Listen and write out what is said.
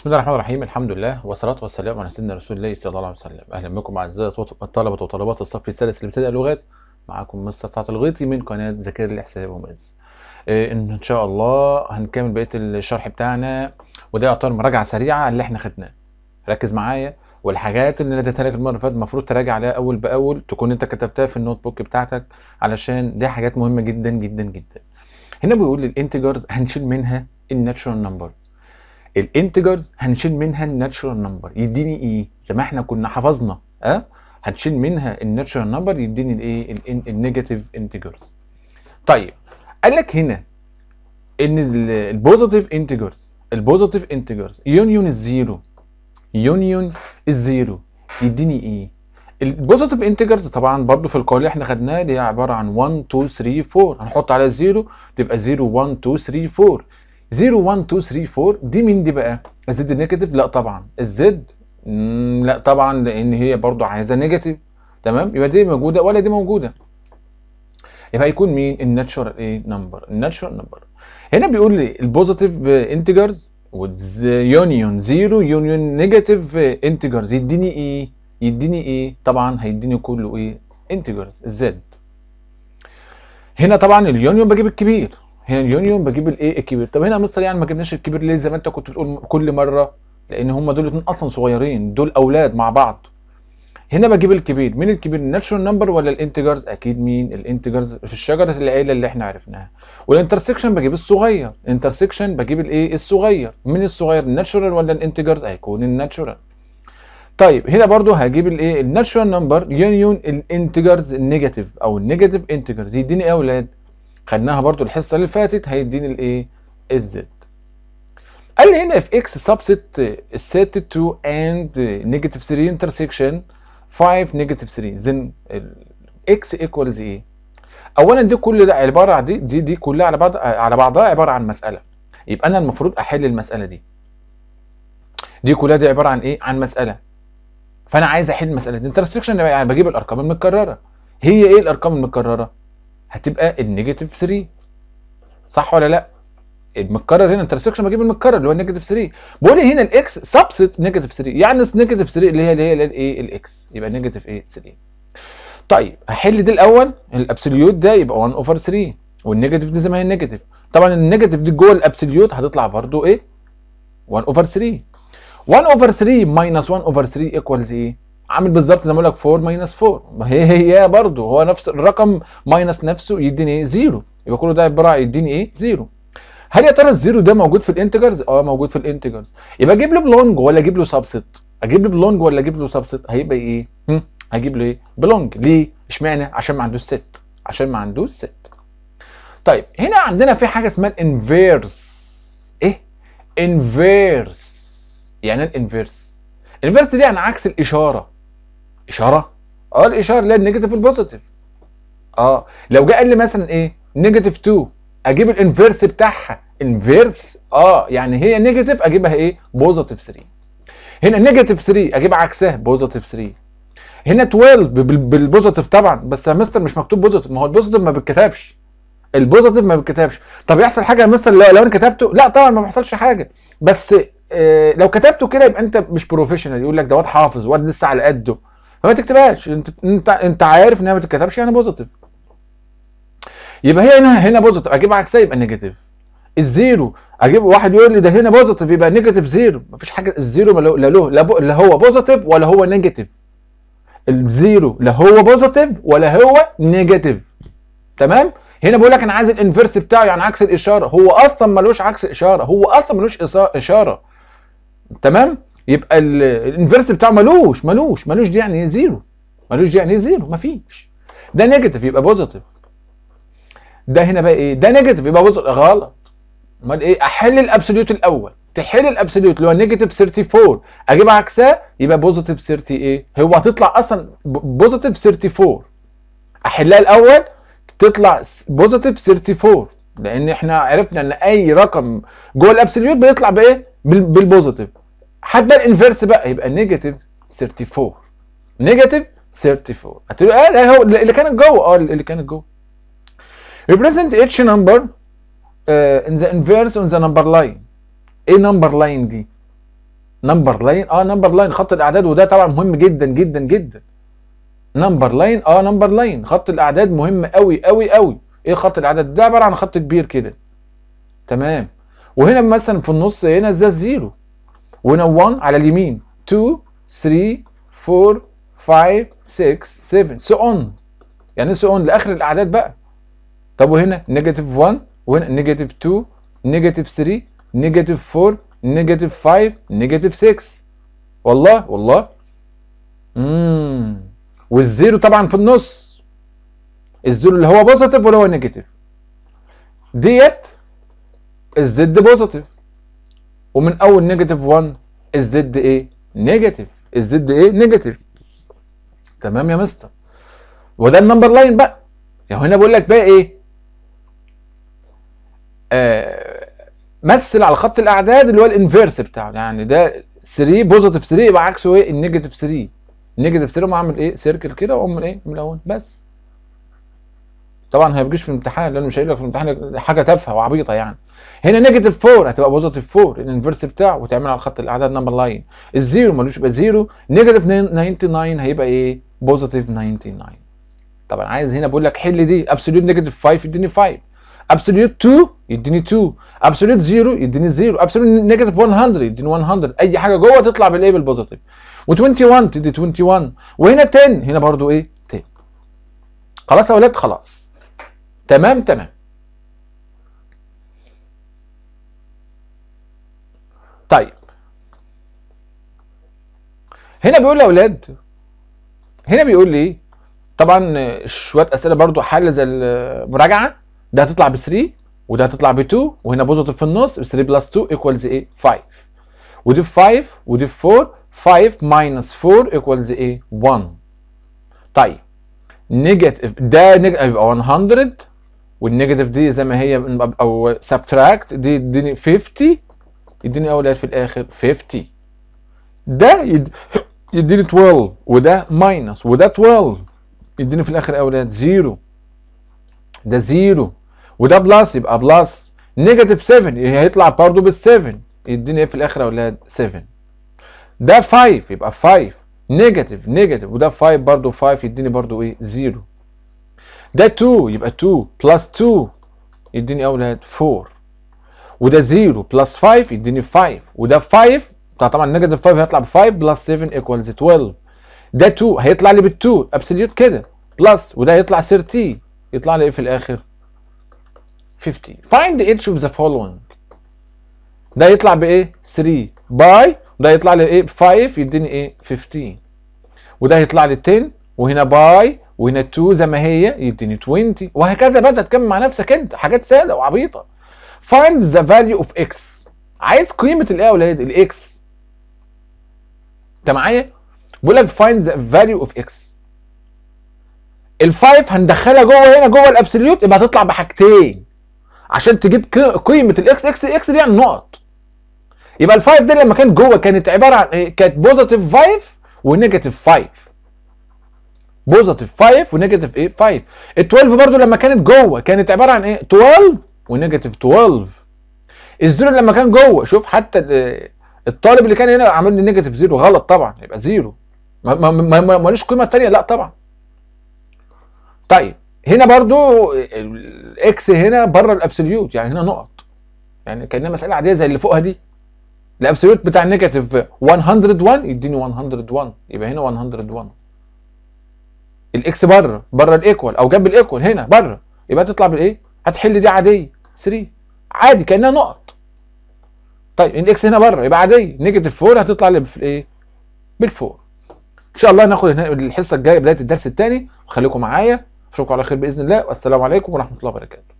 بسم الله الرحمن الرحيم الحمد لله والصلاة والسلام على سيدنا رسول الله صلى الله عليه وسلم أهلا بكم أعزائي طلبة وطالبات الصف الثالث لابتداء اللغات معاكم مستر طاعة الغيطي من قناة ذاكر الحساب وماس إيه إن شاء الله هنكمل بقية الشرح بتاعنا وده يعتبر مراجعة سريعة على اللي احنا خدناه ركز معايا والحاجات اللي اديتها لك المرة اللي فاتت المفروض تراجع عليها أول بأول تكون أنت كتبتها في النوت بوك بتاعتك علشان دي حاجات مهمة جدا جدا جدا هنا بيقول الانتجرز هنشيل منها الناتشورال نمبر الانتجرز هنشيل منها الناتشورال نمبر يديني ايه زي ما احنا كنا حفظنا اه هنشيل منها الناتشورال نمبر يديني الايه النيجاتيف انتجرز طيب قال لك هنا ان البوزيتيف انتجرز البوزيتيف انتجرز يونيون الزيرو يونيون الزيرو يديني ايه البوزيتيف انتجرز طبعا برضو في القوانين اللي احنا خدناها اللي هي عباره عن 1 2 3 4 هنحط على 0 تبقى 0 1 2 3 4 0 1 2 3 4 دي مين دي بقى؟ الزد نيجاتيف؟ لا طبعا الزد لا طبعا لان هي برضو عايزه نيجاتيف تمام يبقى دي موجوده ولا دي موجوده يبقى هيكون مين الناتشورال ايه نمبر الناتشورال نمبر هنا بيقول لي البوزيتيف انتجرز يونيون زيرو يونيون نيجاتيف انتجرز يديني ايه يديني ايه طبعا هيديني كله ايه انتجرز الزد هنا طبعا اليونيون بجيب الكبير هنا اليونيون بجيب الايه الكبير طب هنا يا مستر يعني ما جبناش الكبير ليه زي ما انت كنت بتقول كل مره لان هم دول الاثنين اصلا صغيرين دول اولاد مع بعض هنا بجيب الكبير مين الكبير الناتشورال نمبر ولا الانتجرز اكيد مين الانتجرز في الشجره العيله اللي احنا عرفناها والانترسكشن بجيب الصغير الانترسكشن بجيب الايه الصغير مين الصغير الناتشورال ولا الانتجرز هيكون الناتشورال طيب هنا برضو هجيب الايه الناتشورال نمبر يونيون الانتجرز النيجاتيف او النيجاتيف انتجرز يديني ايه يا اولاد خدناها برضو الحصه اللي فاتت هيديني الايه الزد قال لي هنا في اكس سبست السيت 2 اند نيجاتيف 3 انترسكشن 5 نيجاتيف 3 زين اكس ايكوالز ايه اولا دي كل ده عباره عن دي دي, دي كلها على بعض على بعضها عباره عن مساله يبقى انا المفروض احل المساله دي دي كلها دي عباره عن ايه عن مساله فانا عايز احل المساله دي انترسكشن يعني بجيب الارقام المتكرره هي ايه الارقام المتكرره هتبقى النيجاتيف 3 صح ولا لا المتكرر هنا انترسكشن بجيب المتكرر اللي هو النيجاتيف 3 بقول لي هنا الاكس سبست نيجاتيف 3 يعني نيجاتيف 3 اللي هي اللي هي الايه الاكس يبقى نيجاتيف ايه 3 طيب هحل دي الاول الابسوليوت ده يبقى 1 اوفر 3 والنيجاتيف دي زي ما هي النيجاتيف طبعا النيجاتيف دي جوه الابسوليوت هتطلع برضو ايه 1 اوفر 3 1 اوفر 3 ماينس 1 اوفر 3 ايكوالز ايه عامل بالظبط زي ما اقول لك 4 ماينس 4 ما هي هي برضه هو نفس الرقم ماينس نفسه يديني ايه؟ زيرو يبقى كله ده عباره يديني ايه؟ زيرو هل يا ترى الزيرو ده موجود في الانتجرز؟ اه موجود في الانتجرز يبقى اجيب له بلونج ولا اجيب له سبست؟ اجيب له بلونج ولا اجيب له سبست؟ هيبقى ايه؟ هم؟ هجيب له ايه؟ بلونج ليه؟ اشمعنى؟ عشان ما عندوش ست عشان ما عندوش ست طيب هنا عندنا في حاجه اسمها الانفيرس ايه؟ انفيرس يعني ايه الانفيرس؟ الانفيرس دي يعني عكس الاشاره اشاره اه الاشاره اللي هي النيجاتيف والبوزيتيف اه لو جه قال لي مثلا ايه نيجاتيف 2 اجيب الانفيرس بتاعها انفيرس اه يعني هي نيجاتيف اجيبها ايه بوزيتيف 3 هنا نيجاتيف 3 اجيب عكسها بوزيتيف 3 هنا 12 بالبوزيتيف طبعا بس يا مستر مش مكتوب بوزيتيف ما هو البوزيتيف ما بيتكتبش البوزيتيف ما بيتكتبش طب يحصل حاجه يا مستر لو, لو انا كتبته لا طبعا ما بيحصلش حاجه بس آه لو كتبته كده يبقى انت مش بروفيشنال يقول لك ده واد حافظ واد لسه على قده فما تكتبهاش انت انت انت عارف انها ما تتكتبش يعني بوزيتيف يبقى هي هنا هنا بوزيتيف اجيب عكسها يبقى نيجاتيف الزيرو اجيب واحد يقول لي ده هنا بوزيتيف يبقى نيجاتيف زيرو مفيش حاجه الزيرو لا له لا هو بوزيتيف ولا هو نيجاتيف الزيرو لا هو بوزيتيف ولا هو نيجاتيف تمام هنا بقول لك انا عايز الانفيرس بتاعه يعني عكس الاشاره هو اصلا ملوش عكس اشاره هو اصلا ملوش اشاره تمام يبقى الانفيرس بتاعه ملوش ملوش ملوش دي يعني ايه زيرو ملوش دي يعني ايه زيرو مفيش ده نيجاتيف يبقى بوزيتيف ده هنا بقى ايه ده نيجاتيف يبقى بوزيتيف غلط امال ايه احل الابسوليوت الاول تحل الابسوليوت اللي هو نيجاتيف 34 اجيب عكسها يبقى بوزيتيف 30 ايه هو هتطلع اصلا بوزيتيف 34 احلها الاول تطلع بوزيتيف 34 لان احنا عرفنا ان اي رقم جوه الابسوليوت بيطلع بايه بالبوزيتيف حتى الانفيرس بقى يبقى نيجاتيف 34 نيجاتيف 34 هتقول اه ده هو اللي كانت جوه اه اللي كانت جوه represent each number uh, in the inverse on the number line ايه number line دي نمبر لاين اه نمبر لاين خط الاعداد وده طبعا مهم جدا جدا جدا نمبر لاين اه نمبر لاين خط الاعداد مهم قوي قوي قوي ايه خط الاعداد ده عباره عن خط كبير كده تمام وهنا مثلا في النص هنا ده الزيرو وهنا 1 على اليمين 2 3 4 5 6 7 سو اون يعني ايه سو اون لاخر الاعداد بقى طب وهنا نيجاتيف 1 وهنا نيجاتيف 2 نيجاتيف 3 نيجاتيف 4 نيجاتيف 5 نيجاتيف 6 والله والله امم والزيرو طبعا في النص الزيرو اللي هو بوزيتيف ولا هو نيجاتيف ديت الزد بوزيتيف ومن اول نيجاتيف 1 الزد ايه نيجاتيف الزد ايه نيجاتيف تمام يا مستر وده النمبر لاين بقى يعني هنا بقول لك بقى ايه آه مثل على خط الاعداد اللي هو الانفيرس بتاعه يعني ده 3 بوزيتيف 3 يبقى عكسه ايه النيجاتيف 3 النيجاتيف 3 اقوم اعمل ايه سيركل كده واقوم من ايه من الاول بس طبعا هي بيجيش في الامتحان لانه مش هيقول لك في الامتحان حاجه تافهه وعبيطه يعني هنا نيجاتيف 4 هتبقى بوزيتيف 4 الانفيرس بتاعه وتعمل على خط الاعداد نمبر لاين الزيرو ملوش يبقى زيرو نيجاتيف 99 هيبقى ايه بوزيتيف 99 طبعا عايز هنا بقول لك حل دي ابسوليوت نيجاتيف 5 يديني 5 ابسوليوت 2 يديني 2 ابسوليوت 0 يديني 0 ابسوليوت نيجاتيف 100 يديني 100 اي حاجه جوه تطلع بالايه بالبوزيتيف و21 تدي 21 وهنا 10 هنا برضو ايه 10 خلاص يا اولاد خلاص تمام تمام طيب هنا بيقول لي يا اولاد هنا بيقول لي ايه طبعا شويه اسئله برضو حل زي المراجعه ده هتطلع ب 3 وده هتطلع ب 2 وهنا بوزيتيف في النص 3 بلس 2 ايكوالز ايه 5 ودي ب 5 ودي ب 4 5 ماينس 4 ايكوالز ايه 1 طيب نيجاتيف ده يبقى 100 والنيجاتيف دي زي ما هي او سبتراكت دي يديني 50 يديني اول في الاخر 50 ده يد... يديني 12 وده ماينس وده 12 يديني في الاخر اولاد زيرو ده زيرو وده بلس يبقى بلس نيجاتيف 7 هيطلع برضه بال 7 يديني ايه في الاخر يا اولاد 7 ده 5 يبقى 5 نيجاتيف نيجاتيف وده 5 برضه 5 يديني برضه ايه 0 ده 2 يبقى 2 بلس 2 يديني اولاد 4 وده 0 بلس 5 يديني 5 وده 5 طبعا نيجاتيف 5 هيطلع ب 5 بلس 7 ايكوالز 12 ده 2 هيطلع لي بال 2 ابسوليوت كده بلس وده هيطلع 13 يطلع لي ايه في الاخر 50 find each of the following ده يطلع بايه 3 باي وده يطلع لي ايه 5 يديني ايه 15 وده هيطلع لي 10 وهنا باي وهنا 2 زي ما هي يديني 20 وهكذا بقى تكمل مع نفسك انت حاجات سهله وعبيطه find the value of x عايز قيمه الايه يا اولاد الاكس انت معايا بيقول لك find the value of x ال5 هندخلها جوه هنا جوه الابسوليوت يبقى هتطلع بحاجتين عشان تجيب قيمه الاكس اكس اكس دي يعني نقط يبقى ال5 دي لما كانت جوه كانت عباره عن ايه كانت بوزيتيف 5 ونيجاتيف 5 بوزيتيف 5 ونيجاتيف ايه 5 ال12 برضو لما كانت جوه كانت عباره عن ايه 12 ونيجاتيف 12 الزيرو لما كان جوه شوف حتى الطالب اللي كان هنا عامل لي نيجاتيف زيرو غلط طبعا يبقى زيرو ما مالوش قيمه ثانيه لا طبعا طيب هنا برضو الاكس هنا بره الابسوليوت يعني هنا نقط يعني كانها مساله عاديه زي اللي فوقها دي الابسوليوت بتاع النيجاتيف 101 يديني 101 يبقى هنا 101 الاكس بره بره الايكوال او جنب الايكوال هنا بره يبقى تطلع بالايه هتحل دي عاديه 3 عادي كانها نقط طيب الاكس هنا بره يبقى عاديه نيجاتيف 4 هتطلع لي في الايه بالفور ان شاء الله ناخد الحصه الجايه بدايه الدرس الثاني وخليكم معايا اشوفكم على خير باذن الله والسلام عليكم ورحمه الله وبركاته